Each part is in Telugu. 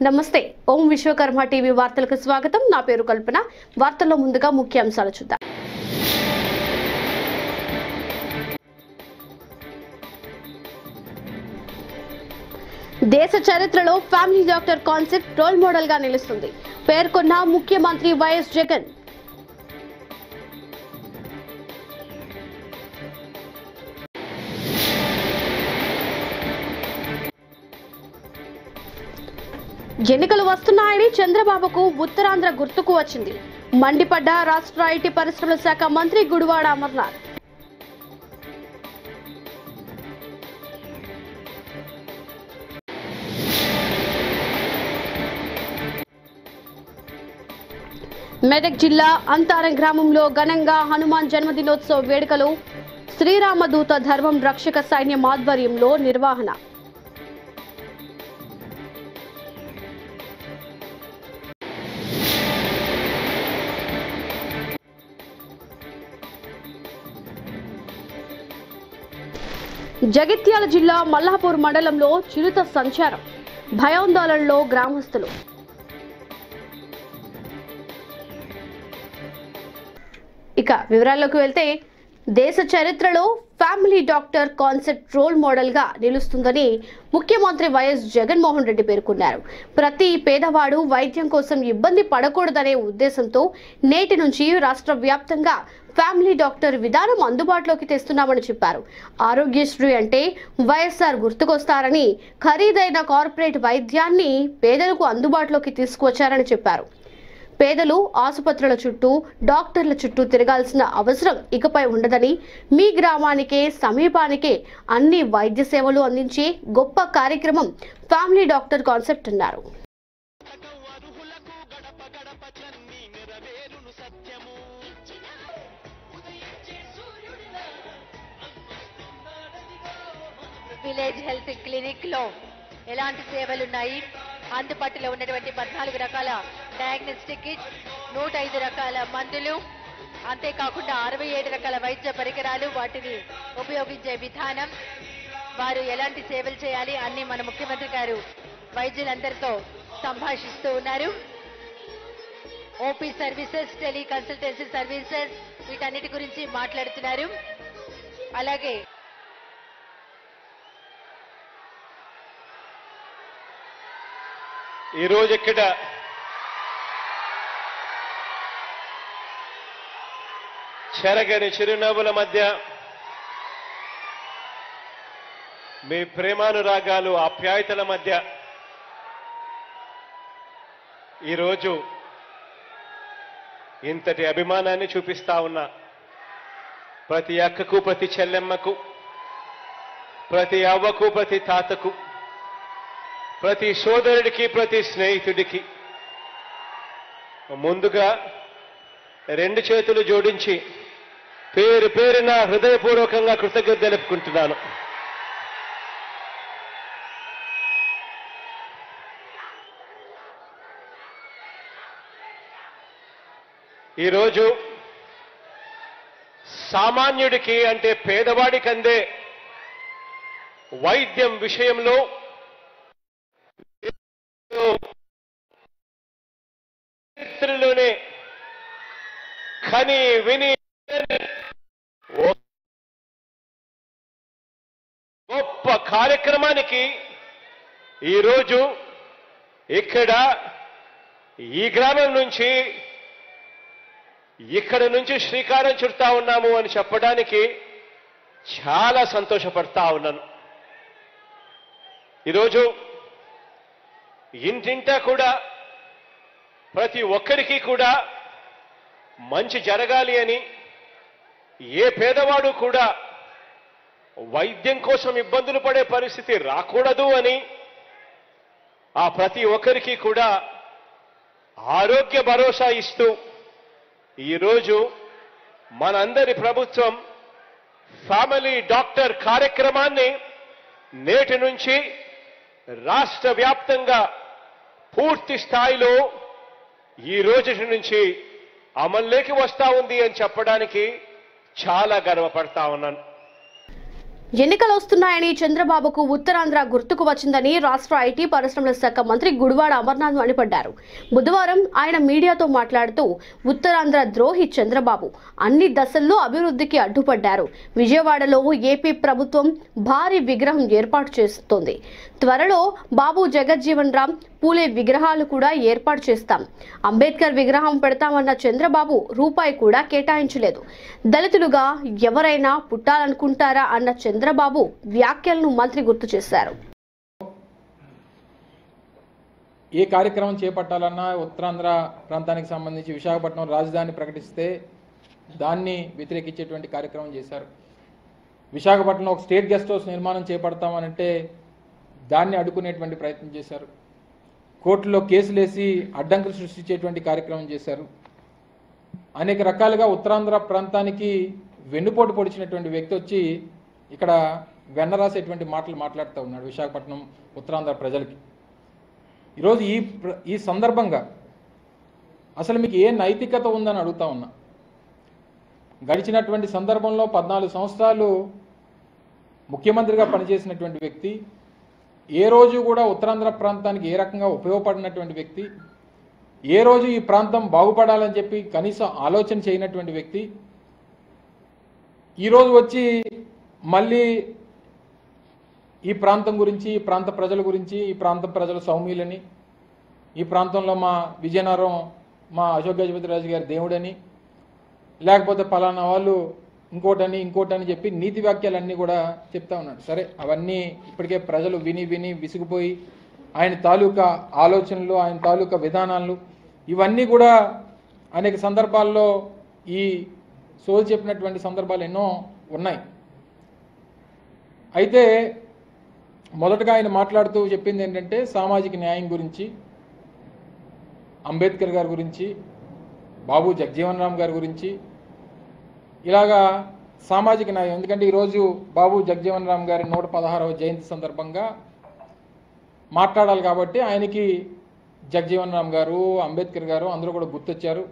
నమస్తే ఓం విశ్వకర్మ టీవీ వార్తలకు స్వాగతం నా పేరు కల్పన వార్తల్లో ముందుగా ముఖ్యాంశాలు చూద్దాం దేశ చరిత్రలో family doctor concept role model గా నిలుస్తుంది పేర్కొన్న ముఖ్యమంత్రి వైఎస్ జగన్ ఎన్నికలు వస్తున్నాయని చంద్రబాబుకు ఉత్తరాంధ్ర గుర్తుకు వచ్చింది మండిపడ్డ రాష్ట్ర ఐటీ పరిశ్రమల శాఖ మంత్రి గుడివాడ అమర్నాథ్ మెదక్ జిల్లా అంతారం గ్రామంలో ఘనంగా హనుమాన్ జన్మదినోత్సవ వేడుకలు శ్రీరామదూత ధర్మం రక్షక సైన్యం ఆధ్వర్యంలో నిర్వహణ జగిత్యాల జిల్లా మల్లాపూర్ మండలంలో చిరుత సంచారం భయాందోళనలో గ్రామస్తులు ఇక వివరాల్లోకి వెళ్తే దేశ చరిత్రలో family doctor concept role model గా నిలుస్తుందని ముఖ్యమంత్రి వైఎస్ జగన్మోహన్ రెడ్డి పేర్కొన్నారు ప్రతి పేదవాడు వైద్యం కోసం ఇబ్బంది పడకూడదనే ఉద్దేశంతో నేటి నుంచి రాష్ట్ర వ్యాప్తంగా ఫ్యామిలీ డాక్టర్ విధానం అందుబాటులోకి తెస్తున్నామని చెప్పారు ఆరోగ్యశ్రీ అంటే వైఎస్ఆర్ గుర్తుకొస్తారని ఖరీదైన కార్పొరేట్ వైద్యాన్ని పేదలకు అందుబాటులోకి తీసుకువచ్చారని చెప్పారు పేదలు ఆసుపత్రుల చుట్టూ డాక్టర్ల చుట్టూ తిరగాల్సిన అవసరం ఇకపై ఉండదని మీ గ్రామానికే సమీపానికే అన్ని వైద్య సేవలు అందించే గొప్ప కార్యక్రమం ఫ్యామిలీ డాక్టర్ కాన్సెప్ట్ అన్నారు విలేజ్ హెల్త్ క్లినిక్ లో ఎలాంటి సేవలు ఉన్నాయి అందుబాటులో ఉన్నటువంటి పద్నాలుగు రకాల డయాగ్నోస్టిక్ కిట్ నూట ఐదు రకాల మందులు అంతేకాకుండా అరవై ఏడు రకాల వైద్య పరికరాలు వాటిని ఉపయోగించే విధానం వారు ఎలాంటి సేవలు చేయాలి అన్ని మన ముఖ్యమంత్రి గారు వైద్యులందరితో సంభాషిస్తూ ఉన్నారు OP services tele consultancy services వీటన్నిటి గురించి మాట్లాడుతున్నారు అలాగే ఈరోజు ఇక్కడ చెరగని చిరునవ్వుల మధ్య మీ ప్రేమానురాగాలు ఆప్యాయతల మధ్య ఈరోజు ఇంతటి అభిమానాన్ని చూపిస్తా ఉన్నా ప్రతి అక్కకు ప్రతి చెల్లెమ్మకు ప్రతి అవ్వకు ప్రతి తాతకు ప్రతి సోదరుడికి ప్రతి స్నేహితుడికి ముందుగా రెండు చేతులు జోడించి పేరు పేరున హృదయపూర్వకంగా కృతజ్ఞత తెలుపుకుంటున్నాను ఈరోజు సామాన్యుడికి అంటే పేదవాడికి అందే వైద్యం విషయంలో చరిత్రలోనే కని విని ఓ- గొప్ప కార్యక్రమానికి ఈరోజు ఇక్కడ ఈ గ్రామం నుంచి ఇక్కడ నుంచి శ్రీకారం చుడతా ఉన్నాము అని చెప్పడానికి చాలా సంతోషపడతా ఉన్నాను ఈరోజు ఇంటింటా కూడా ప్రతి ఒక్కరికి కూడా మంచి జరగాలి అని ఏ పేదవాడు కూడా వైద్యం కోసం ఇబ్బందులు పడే పరిస్థితి రాకూడదు అని ఆ ప్రతి ఒక్కరికి కూడా ఆరోగ్య భరోసా ఇస్తూ ఈరోజు మనందరి ప్రభుత్వం ఫ్యామిలీ డాక్టర్ కార్యక్రమాన్ని నేటి నుంచి రాష్ట్ర వ్యాప్తంగా పూర్తి స్థాయిలో ఈ రోజు నుంచి అమల్లోకి వస్తా ఉంది అని చెప్పడానికి చాలా గర్వపడతా ఉన్నాను ఎన్నికలు వస్తున్నాయని చంద్రబాబుకు ఉత్తరాంధ్ర గుర్తుకు వచ్చిందని రాష్ట్ర ఐటీ పరిశ్రమల శాఖ మంత్రి గుడివాడ అమర్నాథ్ మండిపడ్డారు బుధవారం ఆయన మీడియాతో మాట్లాడుతూ ఉత్తరాంధ్ర ద్రోహి చంద్రబాబు అన్ని దశల్లో అభివృద్ధికి అడ్డుపడ్డారు విజయవాడలో ఏపీ ప్రభుత్వం భారీ విగ్రహం ఏర్పాటు చేస్తోంది త్వరలో బాబు జగజ్జీవన్ రామ్ పూలే విగ్రహాలు కూడా ఏర్పాటు చేస్తాం అంబేద్కర్ విగ్రహం పెడతామన్న చంద్రబాబు రూపాయి కూడా కేటాయించలేదు దళితులుగా ఎవరైనా పుట్టాలనుకుంటారా అన్న చంద్రబాబు వ్యాఖ్యలను మంత్రి గుర్తు చేశారు ఏ కార్యక్రమం చేపట్టాలన్నా ఉత్తరాంధ్ర ప్రాంతానికి సంబంధించి విశాఖపట్నం రాజధాని ప్రకటిస్తే దాన్ని వ్యతిరేకించేటువంటి కార్యక్రమం చేశారు విశాఖపట్నంలో ఒక స్టేట్ గెస్ట్ హౌస్ నిర్మాణం చేపడతామనంటే దాన్ని అడ్డుకునేటువంటి ప్రయత్నం చేశారు కోర్టులో కేసులు వేసి అడ్డంకులు సృష్టించేటువంటి కార్యక్రమం చేశారు అనేక రకాలుగా ఉత్తరాంధ్ర ప్రాంతానికి వెన్నుపోటు పొడిచినటువంటి వ్యక్తి వచ్చి ఇక్కడ వెన్న రాసేటువంటి మాటలు మాట్లాడుతూ ఉన్నాడు విశాఖపట్నం ఉత్తరాంధ్ర ప్రజలకి ఈరోజు ఈ ప్ర- ఈ సందర్భంగా అసలు మీకు ఏ నైతికత ఉందని అడుగుతా ఉన్నా గడిచినటువంటి సందర్భంలో పద్నాలుగు సంవత్సరాలు ముఖ్యమంత్రిగా పనిచేసినటువంటి వ్యక్తి ఏ రోజు కూడా ఉత్తరాంధ్ర ప్రాంతానికి ఏ రకంగా ఉపయోగపడినటువంటి వ్యక్తి ఏ రోజు ఈ ప్రాంతం బాగుపడాలని చెప్పి కనీసం ఆలోచన చేయనటువంటి వ్యక్తి ఈరోజు వచ్చి మళ్ళీ ఈ ప్రాంతం గురించి ఈ ప్రాంత ప్రజల గురించి ఈ ప్రాంత ప్రజల సౌమ్యులని ఈ ప్రాంతంలో మా విజయనగరం మా అశోక్ గజపతి రాజు గారి దేవుడని లేకపోతే పలానా వాళ్ళు ఇంకోటని ఇంకోటని చెప్పి నీతి వాక్యాలన్నీ కూడా చెప్తా ఉన్నాడు సరే అవన్నీ ఇప్పటికే ప్రజలు విని విని విసిగిపోయి ఆయన తాలూకా ఆలోచనలు ఆయన తాలూకా విధానాలు ఇవన్నీ కూడా అనేక సందర్భాల్లో ఈ సోల్ చెప్పినటువంటి సందర్భాలు ఎన్నో ఉన్నాయి అయితే మొదటగా ఆయన మాట్లాడుతూ చెప్పింది ఏంటంటే సామాజిక న్యాయం గురించి అంబేద్కర్ గారి గురించి బాబు జగజీవన్ రామ్ గారి గురించి ఇలాగా సామాజిక న్యాయం ఎందుకంటే ఈరోజు బాబు జగజీవన్ రామ్ గారి నూట పదహారవ జయంతి సందర్భంగా మాట్లాడాలి కాబట్టి ఆయనకి జగజీవన్ రామ్ గారు అంబేద్కర్ గారు అందరూ కూడా గుర్తొచ్చారు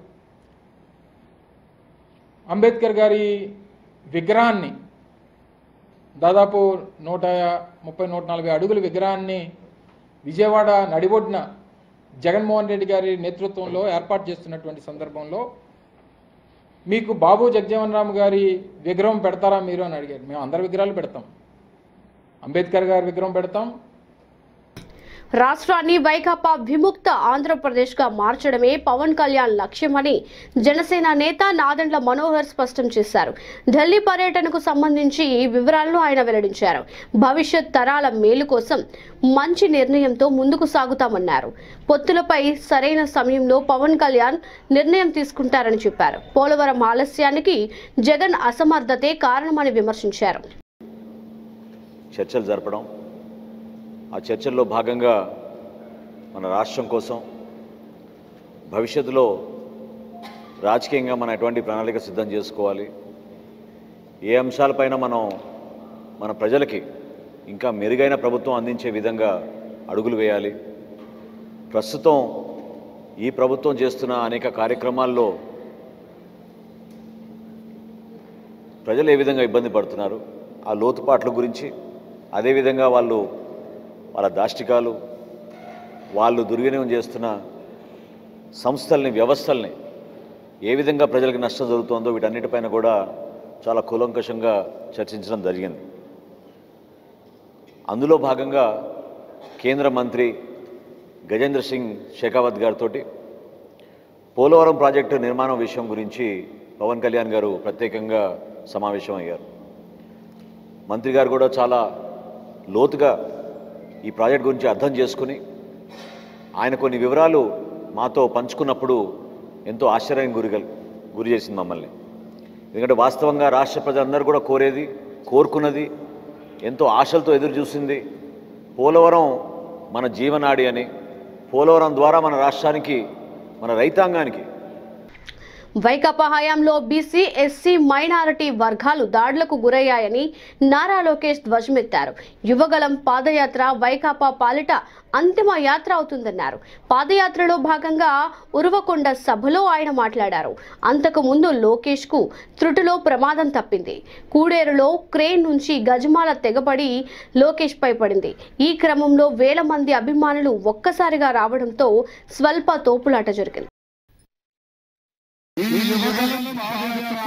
అంబేద్కర్ గారి విగ్రహాన్ని దాదాపు నూట ముప్పై నూట నలభై అడుగుల విగ్రహాన్ని విజయవాడ నడిబొడ్డున జగన్మోహన్ రెడ్డి గారి నేతృత్వంలో ఏర్పాటు చేస్తున్నటువంటి సందర్భంలో మీకు బాబు జగజీవన్ రామ్ గారి విగ్రహం పెడతారా మీరు అని అడిగారు మేము అందరి విగ్రహాలు పెడతాం అంబేద్కర్ గారి విగ్రహం పెడతాం రాష్ట్రాన్ని వైకాపా విముక్త ఆంధ్రప్రదేశ్ గా మార్చడమే పవన్ కళ్యాణ్ లక్ష్యమని జనసేన నేత నాదెండ్ల మనోహర్ స్పష్టం చేశారు ఢిల్లీ పర్యటనకు సంబంధించి ఈ వివరాలను ఆయన వెల్లడించారు భవిష్యత్ తరాల మేలు కోసం మంచి నిర్ణయంతో ముందుకు సాగుతామన్నారు పొత్తులపై సరైన సమయంలో పవన్ కళ్యాణ్ నిర్ణయం తీసుకుంటారని చెప్పారు పోలవరం ఆలస్యానికి జగన్ అసమర్థతే కారణమని విమర్శించారు చర్చలు జరపడం ఆ చర్చల్లో భాగంగా మన రాష్ట్రం కోసం భవిష్యత్తులో రాజకీయంగా మనం ఎటువంటి ప్రణాళిక సిద్ధం చేసుకోవాలి ఏ అంశాలపైన మనం మన ప్రజలకి ఇంకా మెరుగైన ప్రభుత్వం అందించే విధంగా అడుగులు వేయాలి ప్రస్తుతం ఈ ప్రభుత్వం చేస్తున్న అనేక కార్యక్రమాల్లో ప్రజలు ఏ విధంగా ఇబ్బంది పడుతున్నారు ఆ లోతుపాట్ల గురించి అదేవిధంగా వాళ్ళు వాళ్ళ దాష్టికాలు వాళ్ళు దుర్వినియోగం చేస్తున్న సంస్థల్ని వ్యవస్థల్ని ఏ విధంగా ప్రజలకు నష్టం జరుగుతుందో వీటన్నిటిపైన కూడా చాలా కూలంకషంగా చర్చించడం జరిగింది అందులో భాగంగా కేంద్ర మంత్రి గజేంద్ర సింగ్ షెకావత్ గారితో పోలవరం ప్రాజెక్టు నిర్మాణం విషయం గురించి పవన్ కళ్యాణ్ గారు ప్రత్యేకంగా సమావేశం అయ్యారు మంత్రి గారు కూడా చాలా లోతుగా ఈ ప్రాజెక్ట్ గురించి అర్థం చేసుకుని ఆయన కొన్ని వివరాలు మాతో పంచుకున్నప్పుడు ఎంతో ఆశ్చర్యానికి గురి గురి చేసింది మమ్మల్ని ఎందుకంటే వాస్తవంగా రాష్ట్ర ప్రజలందరూ కూడా కోరేది కోరుకున్నది ఎంతో ఆశలతో ఎదురు చూసింది పోలవరం మన జీవనాడి అని పోలవరం ద్వారా మన రాష్ట్రానికి మన రైతాంగానికి వైకాపా హయాంలో బీసీ ఎస్సీ మైనారిటీ వర్గాలు దాడులకు గురయ్యాయని నారా లోకేష్ ధ్వజమెత్తారు యువగలం పాదయాత్ర వైకాపా పాలిట అంతిమ యాత్ర అవుతుందన్నారు పాదయాత్రలో భాగంగా ఉరువకొండ సభలో ఆయన మాట్లాడారు అంతకు ముందు లోకేష్ కు త్రుటిలో ప్రమాదం తప్పింది కూడేరులో క్రేన్ నుంచి గజమాల తెగబడి లోకేష్ పై పడింది ఈ క్రమంలో వేల మంది అభిమానులు ఒక్కసారిగా రావడంతో స్వల్ప తోపులాట జరిగింది ఈ యువగలం పాదయాత్ర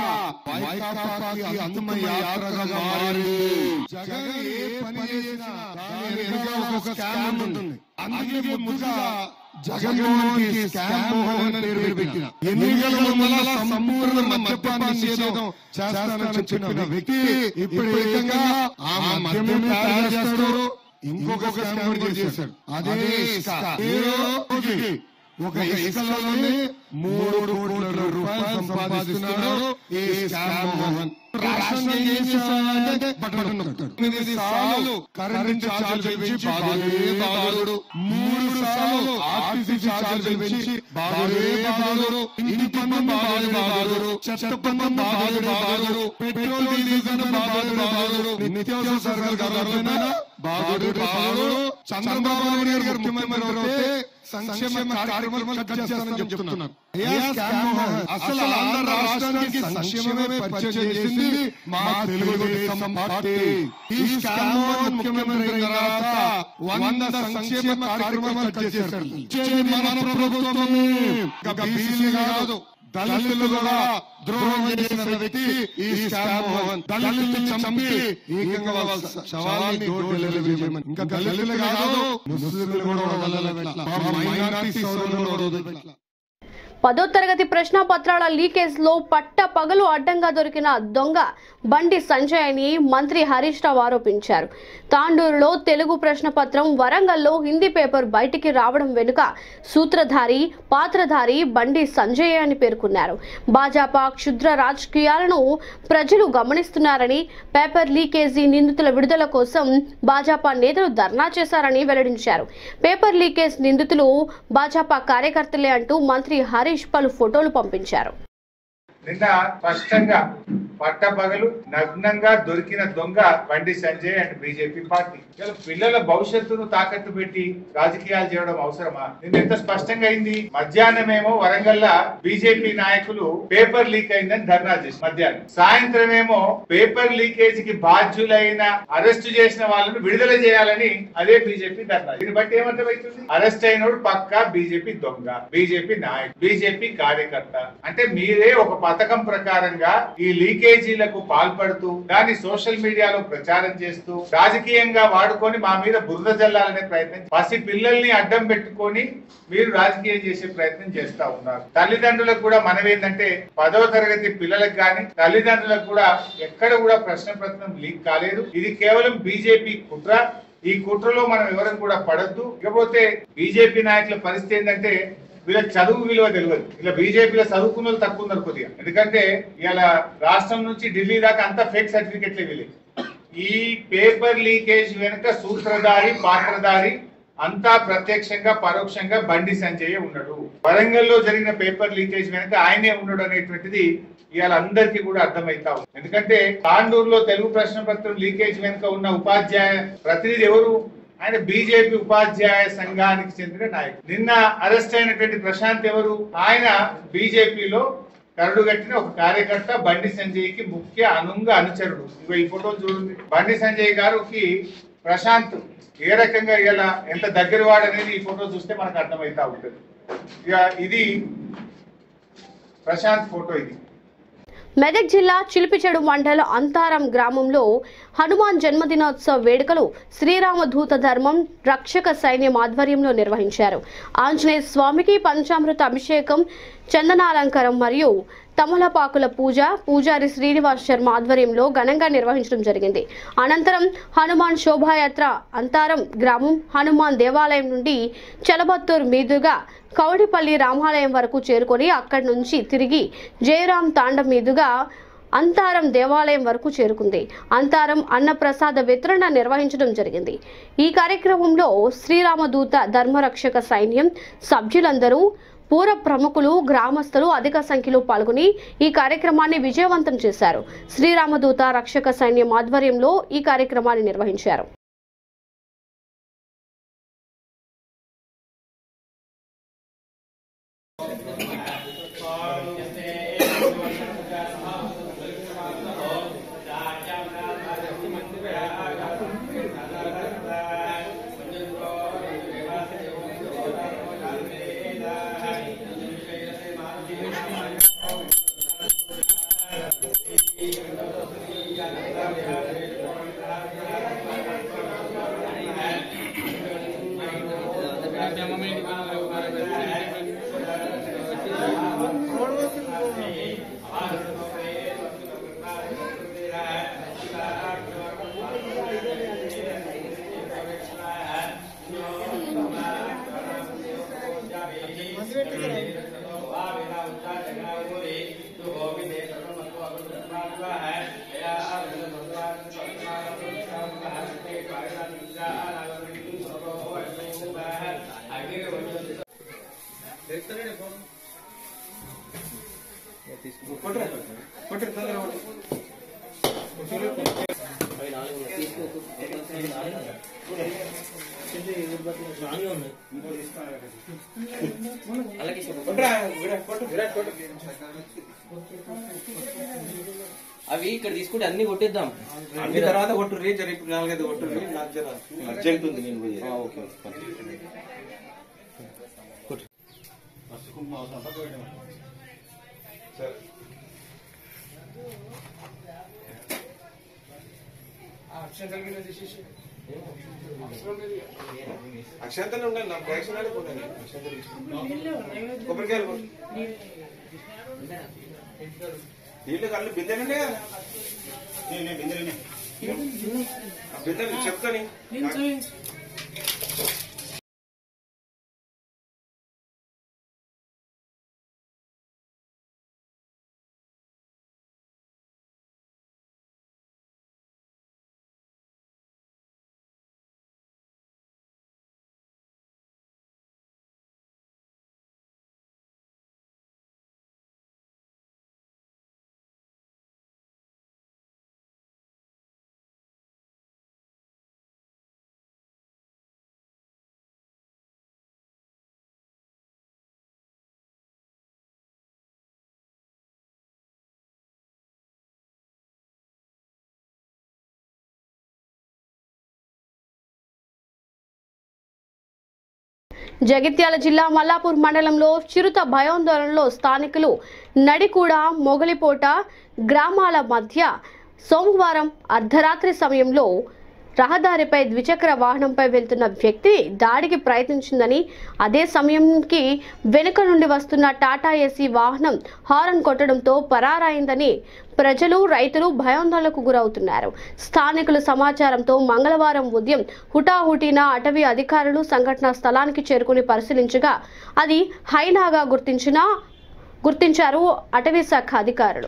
వైకాపాకి అంతిమ యాత్రగా మారింది జగన్ ఏ పని చేసినా దాని వెనుక ఒక స్కామ్ ఉంటుంది అందుకే ముద్దుగా జగన్మోహన్ కి స్కామ్ మోహన్ అని పేరు పెట్టిన ఎన్నికల ముందల సంపూర్ణ మద్యపాన నిషేధం చేస్తానని చెప్పిన వ్యక్తి ఇప్పుడు ఏకంగా ఆ మద్యమే తయారు చేస్తాడు ఇంకొక స్కామ్ కూడా చేశాడు అదే ఇసుక. ఏ రోజుకి ఒక ఇసుకలోనే మూడు కోట్ల రూపాయలు సంపాదిస్తున్నాడు ఈ స్కామ్ మోహన్ రాష్ట్రంలో ఏం చేస్తాడంటే బట్టలు నొక్కుతాడు. ఎనిమిది సార్లు కరెంటు ఛార్జీలు పెంచి బాధుడే బాధుడు మూడు సార్లు ఆర్టీసీ ఛార్జీలు పెంచి బాధుడే బాధుడు ఇంటి పన్ను బాధుడే బాధుడు చెత్త పన్ను బాధుడే బాధుడు పెట్రోల్ డీజిల్ బాధుడే బాధుడు నిత్యావసర సరుకుల ధరలపైన బాధుడే బాధుడు చంద్రబాబు నాయుడు గారు ముఖ్యమంత్రి అవుతే సంక్షేమ కార్యక్రమాలు కట్ చేస్తానని చెప్తున్నారు అయ్యా స్కామ్ మోహన్, అసలు ఆంధ్ర రాష్ట్రానికి సంక్షేమమే పరిచయం చేసింది మా తెలుగుదేశం పార్టీ ఈ స్కామ్ మోహన్ ముఖ్యమంత్రి అయిన తర్వాత వంద సంక్షేమ కార్యక్రమాలు కట్ చేశారు ఇచ్చేది మన ప్రభుత్వమే ఇక బీసీలు కాదు దళితులు కూడా ద్రోహం చేసిన వ్యక్తి ఈ స్కామ్ మోహన్ దళితుల్ని చంపి ఏకంగా వాళ్ళ శవాల్ని డోర్ డెలివరీ చేయమని ఇంకా దళితులు కాదు ముస్లింలు కూడా వదలట్ల మైనారిటీ సోదరులు కూడా వదలట్ల పదో తరగతి ప్రశ్న పత్రాల లీకేజ్ లో పట్ట పగలు అడ్డంగా దొరికిన దొంగ బండి సంజయ్ అని మంత్రి హరీష్ రావు ఆరోపించారు తాండూరులో తెలుగు ప్రశ్న పత్రం వరంగల్లో హిందీ పేపర్ బయటికి రావడం వెనుక సూత్రధారి పాత్రధారి బండి సంజయ్ అని పేర్కొన్నారు భాజపా క్షుద్ర రాజకీయాలను ప్రజలు గమనిస్తున్నారని పేపర్ లీకేజీ నిందితుల విడుదల కోసం భాజపా నేతలు ధర్నా చేశారని వెల్లడించారు పేపర్ లీకేజ్ నిందితులు భాజపా కార్యకర్తలే అంటూ మంత్రి హరీష్ పలు ఫోటోలు పంపించారు నిన్న స్పష్టంగా పట్టపగలు నగ్నంగా దొరికిన దొంగ బండి సంజయ్ అండ్ బీజేపీ పార్టీ ఇలా పిల్లల భవిష్యత్తును తాకట్టు పెట్టి రాజకీయాలు చేయడం అవసరమా నిన్న ఎంత స్పష్టంగా అయింది మధ్యాహ్నమేమో వరంగల్ల బీజేపీ నాయకులు పేపర్ లీక్ అయిందని ధర్నా చేసి మధ్యాహ్నం సాయంత్రం ఏమో పేపర్ లీకేజీకి బాధ్యులైన అరెస్టు చేసిన వాళ్ళను విడుదల చేయాలని అదే బీజేపీ ధర్నా దీన్ని బట్టి ఏమర్థమవుతుంది అరెస్ట్ అయినోడు పక్కా బీజేపీ దొంగ బీజేపీ నాయకుడు బీజేపీ కార్యకర్త అంటే మీరే ఒక పథకం ప్రకారంగా ఈ లీకేజీలకు పాల్పడుతూ దాన్ని సోషల్ మీడియాలో ప్రచారం చేస్తూ రాజకీయంగా వాడుకొని మా మీద బురద జల్లాలనే ప్రయత్నం పసి పిల్లల్ని అడ్డం పెట్టుకొని మీరు రాజకీయం చేసే ప్రయత్నం చేస్తా ఉన్నారు తల్లిదండ్రులకు కూడా మనమేందంటే పదవ తరగతి పిల్లలకు కానీ తల్లిదండ్రులకు కూడా ఎక్కడ కూడా ప్రశ్న పత్రం లీక్ కాలేదు ఇది కేవలం బీజేపీ కుట్ర ఈ కుట్రలో మనం ఎవరం కూడా పడద్దు ఇకపోతే బీజేపీ నాయకుల పరిస్థితి ఏంటంటే వీళ్ళ చదువు విలువ తెలియదు ఇలా బీజేపీలో చదువుకున్న వాళ్ళు తక్కువ ఉన్నారు కొద్దిగా ఎందుకంటే ఇలా రాష్ట్రం నుంచి ఢిల్లీ దాకా అంతా ఫేక్ సర్టిఫికెట్లే వీళ్ళే ఈ పేపర్ లీకేజ్ వెనుక సూత్రధారి పాత్రధారి అంతా ప్రత్యక్షంగా పరోక్షంగా బండి సంజయ్ ఉన్నాడు వరంగల్లో జరిగిన పేపర్ లీకేజ్ వెనుక ఆయనే ఉన్నాడు అనేటువంటిది ఇవాళ అందరికీ కూడా అర్థమైతా ఉంది ఎందుకంటే తాండూరులో తెలుగు ప్రశ్న పత్రం లీకేజ్ వెనుక ఉన్న ఉపాధ్యాయ ప్రతినిధి ఎవరు ఆయన బీజేపీ ఉపాధ్యాయ సంఘానికి చెందిన నాయకుడు నిన్న అరెస్ట్ అయినటువంటి ప్రశాంత్ ఎవరు ఆయన బీజేపీలో కరడుగట్టిన ఒక కార్యకర్త బండి సంజయ్ కి ముఖ్య అనుంగ అనుచరుడు ఇగో ఈ ఫోటోలు చూడండి బండి సంజయ్ గారికి ప్రశాంత్ ఏ రకంగా ఇలా ఎంత దగ్గర వాడు అనేది ఈ ఫోటో చూస్తే మనకు అర్థమైతా ఉంటుంది ఇక ఇది ప్రశాంత్ ఫోటో ఇది మెదక్ జిల్లా చిలిపిచెడు మండల అంతారం గ్రామంలో హనుమాన్ జన్మదినోత్సవ వేడుకలు శ్రీరామదూత ధర్మం రక్షక సైన్యం ఆధ్వర్యంలో నిర్వహించారు ఆంజనేయ స్వామికి పంచామృత అభిషేకం చందనాలంకారం మరియు తమలపాకుల పూజ పూజారి శ్రీనివాస్ శర్మ ఆధ్వర్యంలో ఘనంగా నిర్వహించడం జరిగింది అనంతరం హనుమాన్ శోభాయాత్ర అంతారం గ్రామం హనుమాన్ దేవాలయం నుండి చలబత్తూర్ మీదుగా కౌడిపల్లి రామాలయం వరకు చేరుకొని అక్కడి నుంచి తిరిగి జయరాం తాండం మీదుగా అంతారం దేవాలయం వరకు చేరుకుంది అంతారం అన్నప్రసాద వితరణ నిర్వహించడం జరిగింది ఈ కార్యక్రమంలో శ్రీరామదూత ధర్మరక్షక సైన్యం సభ్యులందరూ పూర ప్రముఖులు గ్రామస్తులు అధిక సంఖ్యలో పాల్గొని ఈ కార్యక్రమాన్ని విజయవంతం చేశారు శ్రీరామదూత రక్షక సైన్యం ఆధ్వర్యంలో ఈ కార్యక్రమాన్ని నిర్వహించారు అవి ఇక్కడ తీసుకుంటే అన్ని కొట్టేద్దాం అన్ని తర్వాత కొట్టు రే జర ఇప్పుడు నాలుగైదు కొట్టు రే నాకు జర అర్జెంట్ ఉంది నేను పోయి ఓకే అక్షంతలు ఉండండి నాకు ప్రయాక్షన్ ఆడిపోతాను అక్షంతలు కొబ్బరికాయలు కొట్టు. నీళ్ళు కళ్ళు బిందెలుండే కదా బిందెలు బిందెలు చెప్తాను జగిత్యాల జిల్లా మల్లాపూర్ మండలంలో చిరుత భయాందోళనలో స్థానికులు నడికూడ మొగలిపోట గ్రామాల మధ్య సోమవారం అర్ధరాత్రి సమయంలో రహదారిపై ద్విచక్ర వాహనంపై వెళ్తున్న వ్యక్తి దాడికి ప్రయత్నించిందని అదే సమయంకి వెనుక నుండి వస్తున్న టాటా ఏసీ వాహనం హారన్ కొట్టడంతో పరారైందని ప్రజలు రైతులు భయాందోళనకు గురవుతున్నారు స్థానికుల సమాచారంతో మంగళవారం ఉదయం హుటాహుటిన అటవీ అధికారులు సంఘటనా స్థలానికి చేరుకుని పరిశీలించగా అది హైనాగా గుర్తించిన గుర్తించారు అటవీ శాఖ అధికారులు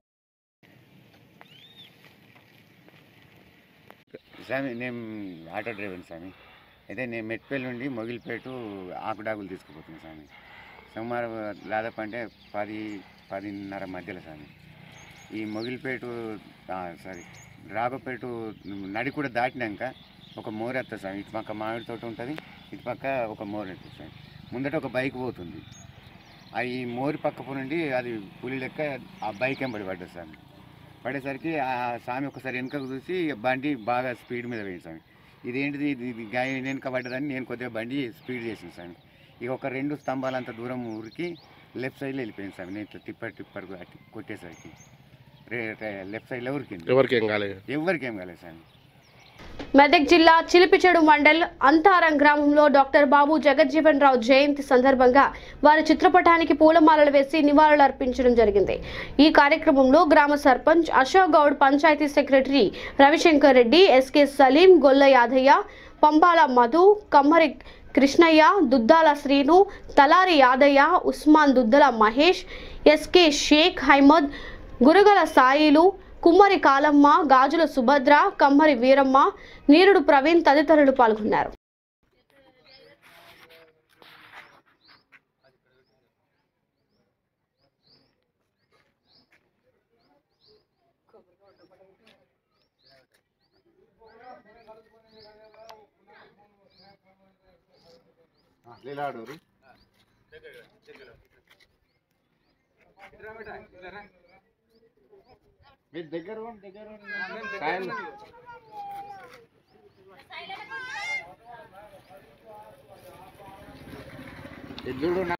స్వామి నేను ఆటో డ్రైవర్ స్వామి అయితే నేను మెట్పల్లి నుండి మొగిలిపేట ఆకుడాకులు తీసుకుపోతున్నాను స్వామి సుమారు దాదాపు అంటే పది పదిన్నర మధ్యలో స్వామి ఈ మొగిలిపేట సారీ రాగపేట నడి కూడా దాటినాక ఒక మోరు వస్తుంది స్వామి ఇటు పక్క మామిడి తోట ఉంటుంది ఇటు పక్క ఒక మోరు ఉంటుంది స్వామి ముందట ఒక బైక్ పోతుంది ఆ ఈ మోరి పక్క నుండి అది పులి లెక్క ఆ బైక్ ఎంబడి పడ్డది స్వామి పడేసరికి ఆ స్వామి ఒకసారి వెనుకకు చూసి బండి బాగా స్పీడ్ మీద పోయింది స్వామి ఇదేంటిది ఇది ఇది గాయ వెనుక పడ్డదని నేను కొద్దిగా బండి స్పీడ్ చేసింది స్వామి ఇక ఒక రెండు స్తంభాలంత దూరం ఊరికి లెఫ్ట్ సైడ్లో వెళ్ళిపోయింది స్వామి నేను ఇట్లా టిప్పర్ టిప్పర్ అట్టి కొట్టేసరికి రే లెఫ్ట్ సైడ్లో ఊరికింది ఎవరికి ఏం కాలేదు ఎవరికి ఏం కాలేదు స్వామి మెదక్ జిల్లా చిలిపిచెడు మండల్ అంతారం గ్రామంలో డాక్టర్ బాబు జగజ్జీవన్ రావు జయంతి సందర్భంగా వారి చిత్రపటానికి పూలమాలలు వేసి నివాళులు అర్పించడం జరిగింది ఈ కార్యక్రమంలో గ్రామ sarpanch Ashok Goud panchayat secretary Ravishankar Reddy SK Saleem Golla Yadaiah Pambala Madhu Kammari Krishnaiah Duddala Srinu Talari Yadaiah Usman Duddala Mahesh SK Sheikh Hymad Gurugala Sailu Kummari Kalamma గాజుల సుభద్ర కమ్మరి వీరమ్మ నీరుడు ప్రవీణ్ తదితరులు పాల్గొన్నారు లీలాడూరి మీరు దగ్గర ఉండి, దగ్గర ఉండి. సాయం- ఇది చూడు నా-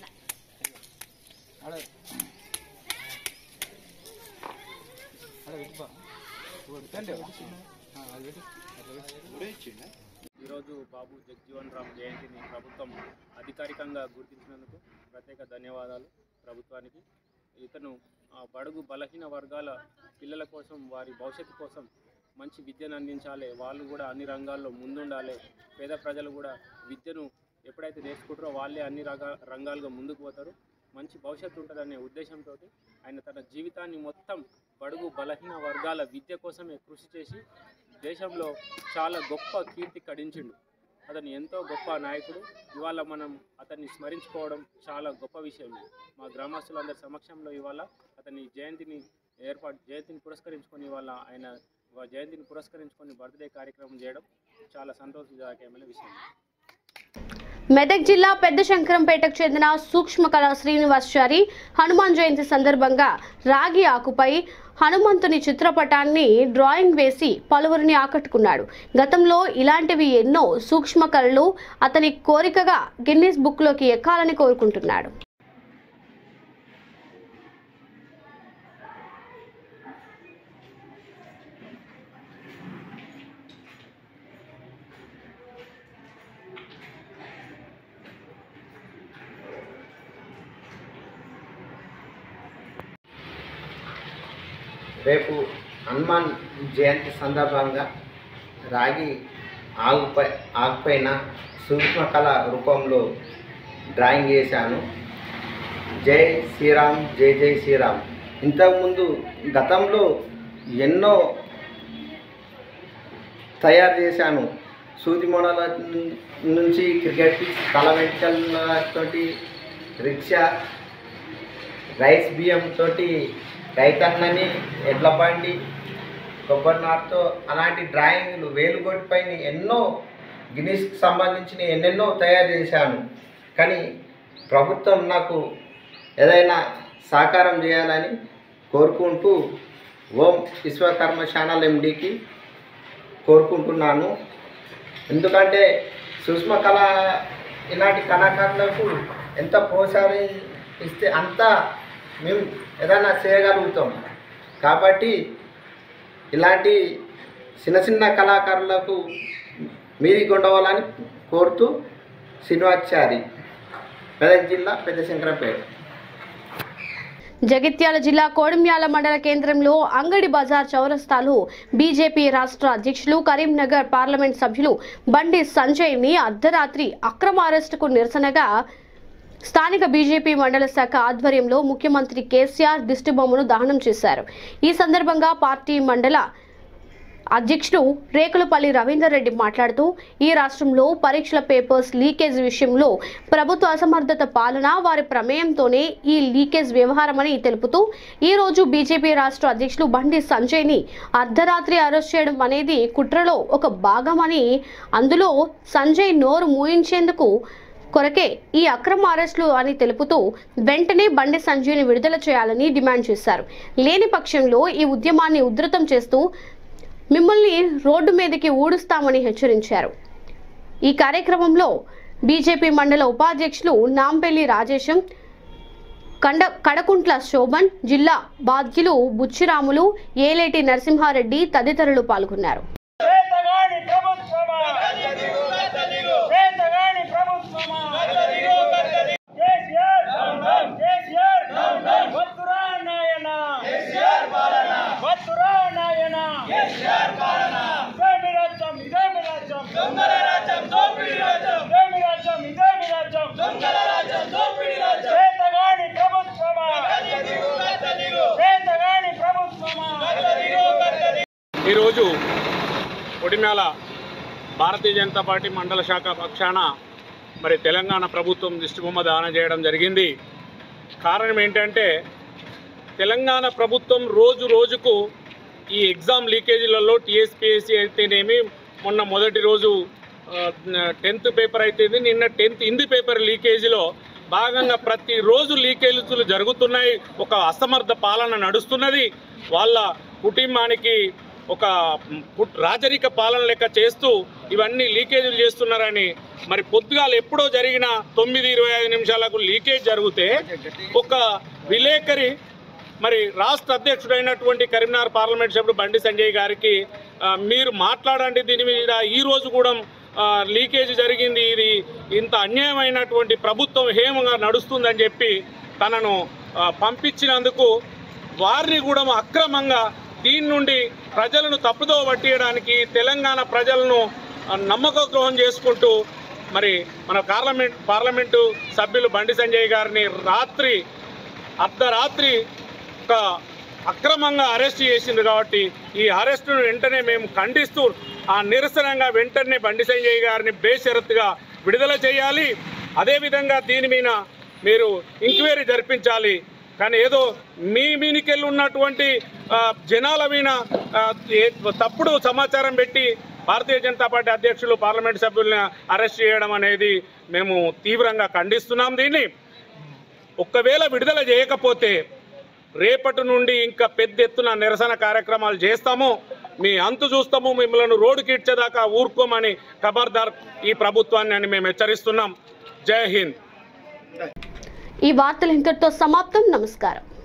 ఈరోజు బాబు జగ్జీవన్ రామ్ జయంతిని ప్రభుత్వం అధికారికంగా గుర్తించినందుకు ప్రత్యేక ధన్యవాదాలు ప్రభుత్వానికి ఇతను ఆ, బడుగు బలహీన వర్గాల పిల్లల కోసం వారి భవిష్యత్తు కోసం మంచి విద్యను అందించాలి వాళ్ళు కూడా అన్ని రంగాల్లో ముందుండాలి పేద ప్రజలు కూడా విద్యను ఎప్పుడైతే నేర్చుకుంటారో వాళ్ళే అన్ని రగా రంగాలుగా ముందుకు పోతారు మంచి భవిష్యత్తు ఉంటుందనే ఉద్దేశంతో ఆయన తన జీవితాన్ని మొత్తం బడుగు బలహీన వర్గాల విద్య కోసమే కృషి చేసి దేశంలో చాలా గొప్ప కీర్తి కడించిండు అతను ఎంతో గొప్ప నాయకుడు ఇవాళ మనం అతన్ని స్మరించుకోవడం చాలా గొప్ప విషయం ఇది. మా గ్రామస్తులందరి సమక్షంలో ఇవాళ అతని జయంతిని ఏర్పాటు జయంతిని పురస్కరించుకొని ఇవాళ ఆయన వా- జయంతిని పురస్కరించుకొని బర్త్డే కార్యక్రమం చేయడం చాలా సంతోషదాయకమైన విషయం మెదక్ జిల్లా పెద్ద శంకరంపేటకు చెందిన సూక్ష్మ కళ శ్రీనివాసాచారి హనుమాన్ జయంతి సందర్భంగా రాగి ఆకుపై హనుమంతుని చిత్రపటాన్ని డ్రాయింగ్ వేసి పలువురిని ఆకట్టుకున్నాడు గతంలో ఇలాంటివి ఎన్నో సూక్ష్మ కళలు అతని కోరికగా గిన్నీస్ బుక్లోకి ఎక్కాలని కోరుకుంటున్నాడు రేపు హనుమాన్ జయంతి సందర్భంగా రాగి ఆకుపై ఆకుపైన సూక్ష్మకళ రూపంలో డ్రాయింగ్ చేశాను జై శ్రీరామ్ జై జై శ్రీరామ్ ఇంతకుముందు గతంలో ఎన్నో తయారు చేశాను సూది మొడల నుంచి క్రికెట్ పిచ్ తల వెంటలతోటి రిక్షా రైస్ బియ్యం తోటి రైతన్నని ఎడ్ల బండి కొబ్బరి నాటుతో అలాంటి డ్రాయింగ్లు వేలుగొట్టి పైన ఎన్నో గిన్నీస్కి సంబంధించిన ఎన్నెన్నో తయారు చేశాను కానీ ప్రభుత్వం నాకు ఏదైనా సహకారం చేయాలని కోరుకుంటూ ఓం విశ్వకర్మ ఛానల్ ఎండికి కోరుకుంటున్నాను ఎందుకంటే సూక్ష్మ కళ ఇలాంటి కళాకారులకు ఎంత ప్రోత్సాహం ఇస్తే అంత మేము ఏదైనా చేయగలుగుతాం కాబట్టి ఇలాంటి చిన్న చిన్న కళాకారులకు మీది ఉండవాలని కోరుతూ శ్రీనివాచారి మెదక్ జిల్లా పెద్ద శంకరంపేట జగిత్యాల జిల్లా కోడిమ్యాల మండల కేంద్రంలో అంగడి బజార్ చౌరస్తాలో బీజేపీ రాష్ట్ర అధ్యక్షులు కరీంనగర్ పార్లమెంట్ సభ్యులు బండి సంజయ్ ని అర్ధరాత్రి అక్రమ అరెస్టుకు నిరసనగా స్థానిక బీజేపీ మండల శాఖ ఆధ్వర్యంలో ముఖ్యమంత్రి కేసీఆర్ దిష్టిబొమ్మను దహనం చేశారు ఈ సందర్భంగా పార్టీ మండల అధ్యక్షుడు రేకులపల్లి రవీందర్ రెడ్డి మాట్లాడుతూ ఈ రాష్ట్రంలో పరీక్షల పేపర్స్ లీకేజ్ విషయంలో ప్రభుత్వ అసమర్థత పాలన వారి ప్రమేయంతోనే ఈ లీకేజ్ వ్యవహారమని తెలుపుతూ ఈ రోజు బీజేపీ రాష్ట్ర అధ్యక్షులు బండి సంజయ్ని అర్ధరాత్రి అరెస్ట్ చేయడం అనేది కుట్రలో ఒక భాగమని అందులో సంజయ్ నోరు మూయించేందుకు కొరకే ఈ అక్రమ అరెస్టులు అని తెలుపుతూ వెంటనే బండి సంజయ్ని విడుదల చేయాలని డిమాండ్ చేశారు లేని పక్షంలో ఈ ఉద్యమాన్ని ఉధృతం చేస్తూ మిమ్మల్ని రోడ్డు మీదకి ఊడుస్తామని హెచ్చరించారు ఈ కార్యక్రమంలో బీజేపీ మండల ఉపాధ్యక్షులు నాంపల్లి రాజేశం కండ కడకుంట్ల శోభన్ జిల్లా బాధ్యులు బుచ్చిరాములు ఏలేటి నరసింహారెడ్డి తదితరులు పాల్గొన్నారు ఈరోజు కొడిమ్యాల భారతీయ జనతా పార్టీ మండల శాఖ పక్షాన మరి తెలంగాణ ప్రభుత్వం దిష్టిబొమ్మ దానం చేయడం జరిగింది కారణం ఏంటంటే తెలంగాణ ప్రభుత్వం రోజు రోజుకు ఈ ఎగ్జామ్ లీకేజీలలో టీఎస్పీఎస్సీ అయితేనేమి మొన్న మొదటి రోజు టెన్త్ పేపర్ అయితే ఇది. నిన్న టెన్త్ హిందీ పేపర్ లీకేజీలో భాగంగా ప్రతిరోజు లీకేజీలు జరుగుతున్నాయి ఒక అసమర్థ పాలన నడుస్తున్నది వాళ్ళ కుటుంబానికి ఒక పుట్- రాజరిక పాలన లెక్క చేస్తూ ఇవన్నీ లీకేజీలు చేస్తున్నారని మరి పొద్దుగాల ఎప్పుడో జరిగిన తొమ్మిది ఇరవై ఐదు నిమిషాలకు లీకేజ్ జరిగితే ఒక విలేకరి మరి రాష్ట్ర అధ్యక్షుడైనటువంటి కరీంనగర్ పార్లమెంట్ సభ్యుడు బండి సంజయ్ గారికి ఆ, మీరు మాట్లాడండి దీని మీద ఈ రోజు కూడా ఆ, లీకేజ్ జరిగింది ఇది ఇంత అన్యాయమైనటువంటి ప్రభుత్వం హేమంగా నడుస్తుందని చెప్పి తనను ఆ, పంపించినందుకు వారిని కూడా అక్రమంగా దీని నుండి ప్రజలను తప్పుదో పట్టియడానికి తెలంగాణ ప్రజలను ఆ, నమ్మక ద్రోహం చేసుకుంటూ మరి మన పార్లమెంట్ పార్లమెంటు సభ్యులు బండి సంజయ్ గారిని రాత్రి అర్ధరాత్రి ఒక అక్రమంగా అరెస్ట్ చేసింది కాబట్టి ఈ అరెస్టును వెంటనే మేము ఖండిస్తూ ఆ నిరసనంగా వెంటనే బండి సంజయ్ గారిని బేషరతుగా విడుదల చేయాలి అదేవిధంగా దీని మీద మీరు ఎంక్వైరీ జరిపించాలి కానీ ఏదో మీ మీనికెళ్ళి ఉన్నటువంటి ఆ, జనాల మీద ఆ, ఏ- తప్పుడు సమాచారం పెట్టి భారతీయ జనతా పార్టీ అధ్యక్షులు పార్లమెంట్ సభ్యుల్ని అరెస్ట్ చేయడం అనేది మేము తీవ్రంగా ఖండిస్తున్నాం దీన్ని ఒక్కవేళ విడుదల చేయకపోతే రేపటి నుండి ఇంకా పెద్ద ఎత్తున నిరసన కార్యక్రమాలు చేస్తాము మీ అంతు చూస్తాము మిమ్మల్ని రోడ్డుకి ఇచ్చేదాకా ఊరుకోమని ఖబర్దార్ ఈ ప్రభుత్వాన్ని అని మేము హెచ్చరిస్తున్నాం జై హింద్ ఈ వార్తలు ఇంతటితో సమాప్తం నమస్కారం